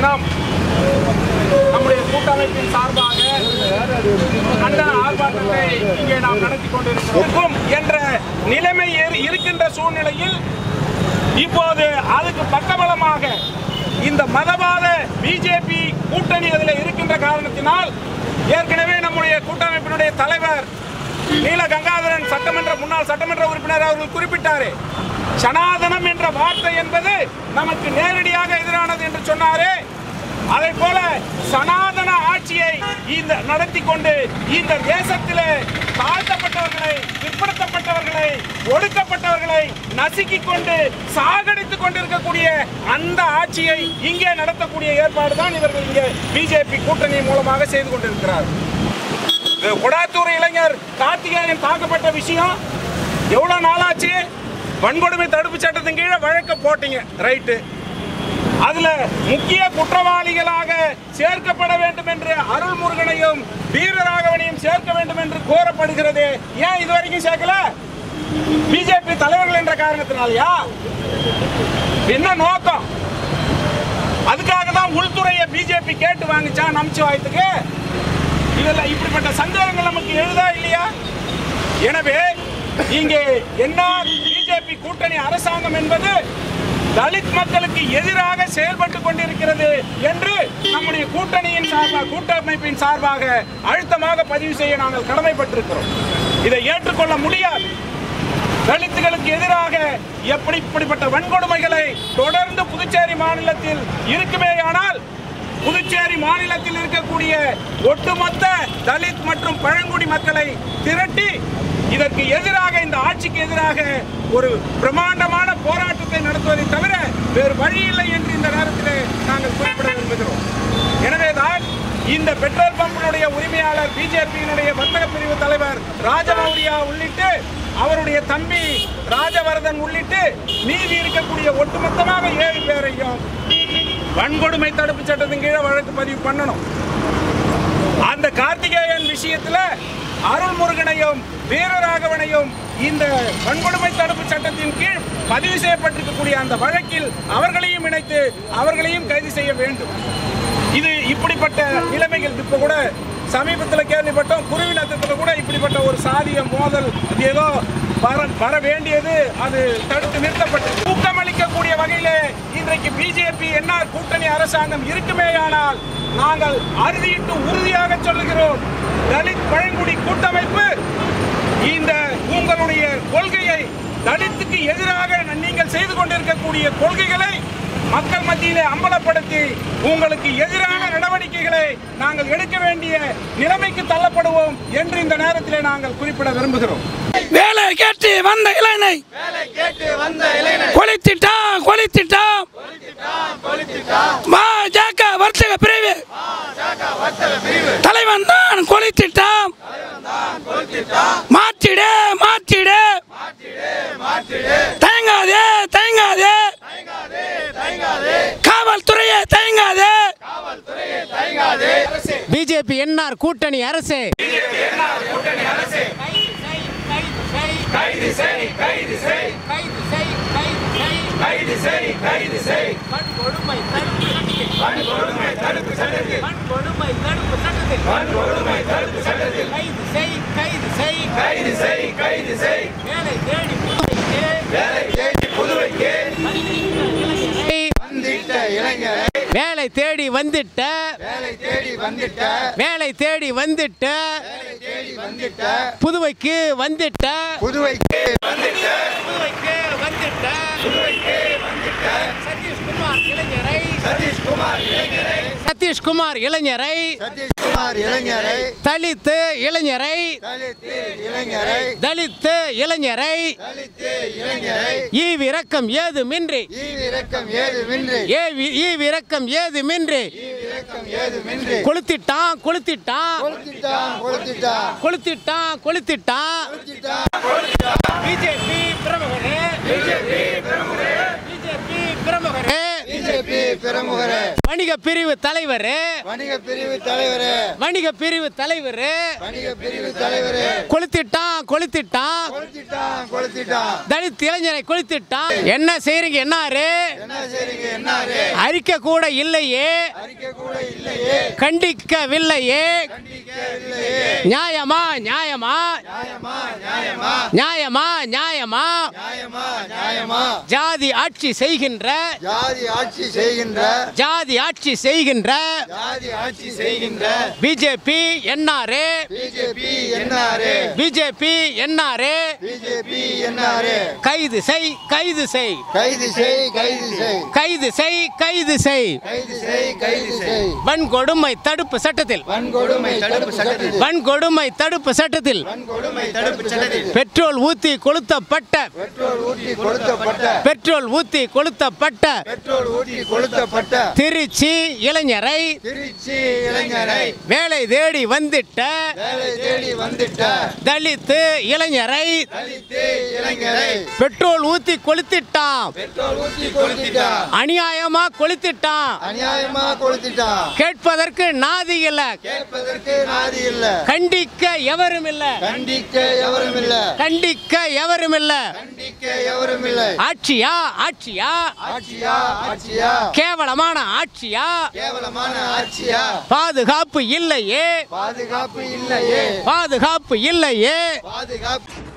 தினம் நம்முடைய கூட்டமைப்பின் சார்பாக கண்டன ஆர்ப்பாட்டத்தை இங்கே நாம் நடத்தி கொண்டிருக்கிறோம் என்ற நிலைமை ஏறி- இருக்கின்ற சூழ்நிலையில் இப்போது அதுக்கு பக்கபலமாக இந்த மதவாத பிஜேபி கூட்டணி அதில் இருக்கின்ற காரணத்தினால் ஏற்கனவே நம்முடைய கூட்டமைப்பினுடைய தலைவர் நீல கங்காதரன் சட்டமன்ற முன்னாள் சட்டமன்ற உறுப்பினர் அவர்கள் குறிப்பிட்டாரே சனாதனம் என்ற வார்த்தை என்பது நமக்கு நேரடியாக எதிரானது என்று சொன்னாரே அதை போல சனாதன ஆட்சியை இந்த நடத்தி கொண்டு இந்த தேசத்திலே தாழ்த்தப்பட்டவர்களை பிற்படுத்தப்பட்டவர்களை ஒடுக்கப்பட்டவர்களை நசுக்கிக் கொண்டு சாகடித்துக் கொண்டிருக்கக்கூடிய அந்த ஆட்சியை இங்கே நடத்தக்கூடிய ஏற்பாடு தான் இவர்கள் இங்கே பிஜேபி கூட்டணி மூலமாக செய்து கொண்டிருக்கிறார் இந்த கொடாத்தூர் இளைஞர் கார்த்திகேயன் தாக்கப்பட்ட விஷயம் எவ்வளவு நாளாச்சு வன்கொடுமை தடுப்பு சட்டத்தின் கீழே வழக்க போட்டீங்க ரைட்டு அதுல முக்கிய குற்றவாளிகளாக சேர்க்கப்பட வேண்டும் என்று அருள்முருகனையும் வீரராகவனையும் சேர்க்க வேண்டும் என்று கோரப்படுகிறது ஏன் இதுவரைக்கும் சேர்க்கல பிஜேபி தலைவர்கள் என்ற காரணத்தினாலயா என்ன நோக்கம் அதுக்காக தான் உள்துறையை பிஜேபி கேட்டு வாங்கிச்சா நமச்சிவாயத்துக்கு இதுல இப்படிப்பட்ட சந்தேகங்கள் நமக்கு எழுதா இல்லையா எனவே இங்கே என்ன பிஜேபி கூட்டணி அரசாங்கம் என்பது தலித் மக்களுக்கு எதிராக செயல்பட்டு கொண்டிருக்கிறது என்று நம்முடைய கூட்டணியின் சார்பாக கூட்டமைப்பின் சார்பாக அழுத்தமாக பதிவு செய்ய நாங்கள் கடமைப்பட்டிருக்கிறோம் இதை ஏற்றுக்கொள்ள முடியாது தலித்துகளுக்கு எதிராக எப்படி இப்படிப்பட்ட வன்கொடுமைகளை தொடர்ந்து புதுச்சேரி மாநிலத்தில் இருக்குமேயானால் புதுச்சேரி மாநிலத்தில் இருக்கக்கூடிய ஒட்டுமொத்த தலித் மற்றும் பழங்குடி மக்களை திரட்டி இதற்கு எதிராக இந்த ஆட்சிக்கு எதிராக ஒரு பிரமாண்டமான போராட்டத்தை நடத்துவதை தவிர வேறு வழி இல்லை என்று இந்த நேரத்தில் நாங்கள் குறிப்பிட விரும்புகிறோம் எனவேதான் இந்த பெட்ரோல் பம்பினுடைய உரிமையாளர் பிஜேபியினுடைய வர்த்தக பிரிவு தலைவர் ராஜமௌரியா உள்ளிட்டு அவருடைய தம்பி ராஜவர்தன் உள்ளிட்டு மீதி இருக்கக்கூடிய ஒட்டுமொத்தமாக ஏழு பேரையும் வன்கொடுமை தடுப்பு சட்டத்தின் கீழே வழக்கு பதிவு பண்ணணும் அந்த கார்த்திகேயன் விஷயத்துல அருள்முருகனையும் வீரராகவனையும் இந்த வன்கொடுமை தடுப்பு சட்டத்தின் கீழ் பதிவு செய்யப்பட்டிருக்கக்கூடிய அந்த வழக்கில் அவர்களையும் இணைத்து அவர்களையும் கைது செய்ய வேண்டும் இது இப்படிப்பட்ட நிலைமைகள் இப்ப கூட சமீபத்தில் கேள்விப்பட்டோம் குருவி நத்தத்தில் கூட இப்படிப்பட்ட ஒரு சாதிய மோதல் அது ஏதோ வர வர வேண்டியது அது தடுத்து நிறுத்தப்பட்டது ஊக்கமளிக்கக்கூடிய வகையிலே இன்றைக்கு பிஜேபி என்ஆர் கூட்டணி அரசாங்கம் இருக்குமேயானால் நாங்கள் அறுதியிட்டு உறுதியாக சொல்லுகிறோம் தலித் பழங்குடி கூட்டமைப்பு இந்த உங்களுடைய கொள்கையை தலித்துக்கு எதிராக நீங்கள் செய்து கொண்டிருக்கக்கூடிய கொள்கைகளை மக்கள் மத்தியிலே அம்பலப்படுத்தி உங்களுக்கு எதிரான நடவடிக்கைகளை நாங்கள் எடுக்க வேண்டிய நிலைமைக்கு தள்ளப்படுவோம் என்று இந்த நேரத்திலே நாங்கள் குறிப்பிட விரும்புகிறோம் வேலை கேட்டு வந்த இளைஞனை கொளித்திட்டான் கொளித்திட்டான் பாஜக வர்த்தக பிரிவு தலைவன் தான் கொளித்திட்டான் மாற்றிடு மாற்றிடு தயங்காதே தயங்காதே காவல்துறையே தயங்காதே பிஜேபி என்ஆர் கூட்டணி அரசு வந்திட்ட இளைஞரை வேலை தேடி வந்துட்ட வேலை தேடி வந்துட்ட வேலை தேடி வந்துட்ட வேலை தேடி வந்துட்ட புதுவைக்கு வந்துட்ட புதுவைக்கு புதுவைக்கு வந்துட்ட சதீஷ்குமார் இளைஞரை சதீஷ்குமார் இளைஞரை சதீஷ்குமார் இளைஞரை சதீஷ்குமார் இளைஞரை தலித்து இளைஞரை தலித்து இளைஞரை தலித்து இளைஞரை தலித்து இளைஞரை ஈவிரக்கம் ஏதுமின்றி ஈவிரக்கம் ஏதுமின்றி ஏவி ஈவிரக்கம் ஏதுமின்றி ஈவிரக்கம் ஏதுமின்றி கொளுத்திட்டான் கொளுத்திட்டான் கொளுத்திட்டான் கொளுத்திட்டான் கொளுத்திட்டான் கொளுத்திட்டான் கொளுத்திட்டான் பிஜேபி பிரமுகரே பிஜேபி பிரமுகரே பிஜேபி பிரமுகரே பிஜேபி பிரமுகரே வணிக பிரிவு தலைவர் வணிக பிரிவு தலைவரே வணிக பிரிவு தலைவர் வணிக பிரிவு தலைவரே கொளுத்திட்டான் கொளுத்திட்டான் கொளுத்திட்டான் கொளுத்திட்டான் தலித் இளைஞரை கொளுத்திட்டான் என்ன செய்றீங்க என்னாரு என்ன செய்றீங்க என்னாரு அறிக்கை கூட இல்லையே அறிக்கை கூட இல்லையே கண்டிக்கவில்லையே கண்டிக்கவில்லையே நியாயமா நியாயமா நியாயமா நியாயமா நியாயமா நியாயமா நியாயமா நியாயமா ஜாதி ஆட்சி செய்கின்ற ஜாதி ஆட்சி செய்கின்ற ஜாதி ஆட்சி செய்கின்ற ஜாதி ஆட்சி செய்கின்ற பிஜேபி என்னாரு பிஜேபி என்னாரு பிஜேபி என்னாரு பிஜேபி என்னாரு கைது செய் கைது செய் கைது செய் கைது செய் கைது செய் கைது செய் கைது செய் கைது செய் வன்கொடுமை தடுப்பு சட்டத்தில் வன்கொடுமை தடுப்பு சட்டத்தில் வன்கொடுமை தடுப்பு சட்டத்தில் வன்கொடுமை தடுப்பு சட்டத்தில் பெட்ரோல் ஊத்தி கொளுத்தப்பட்ட பெட்ரோல் ஊற்றி கொளுத்தப்பட்ட பெட்ரோல் ஊத்தி கொளுத்தப்பட்ட பெட்ரோல் ஊற்றி கொளுத்தப்பட்ட திருச்சி இளைஞரை திருச்சி இளைஞரை வேலை தேடி வந்திட்ட வேலை தேடி வந்துட்ட தலித்து இளைஞரை தலித்து இளைஞரை பெட்ரோல் ஊத்தி கொளுத்திட்டான் பெட்ரோல் ஊற்றி கொளுத்திட்டான் அநியாயமா கொளுத்திட்டான் அநியாயமா கொளுத்திட்டான் கேட்பதற்கு நாதி இல்ல கேட்பதற்கு நாதி இல்ல கண்டிக்க எவரும் இல்ல கண்டிக்க எவரும் இல்ல கண்டிக்க எவரும் இல்ல கண்டிக்க எவரும் இல்லை ஆட்சியா ஆட்சியா ஆட்சியா ஆட்சியா கேவலமான ஆட்சியா கேவலமான ஆட்சியா பாதுகாப்பு இல்லையே பாதுகாப்பு இல்லையே பாதுகாப்பு இல்லையே பாதுகாப்பு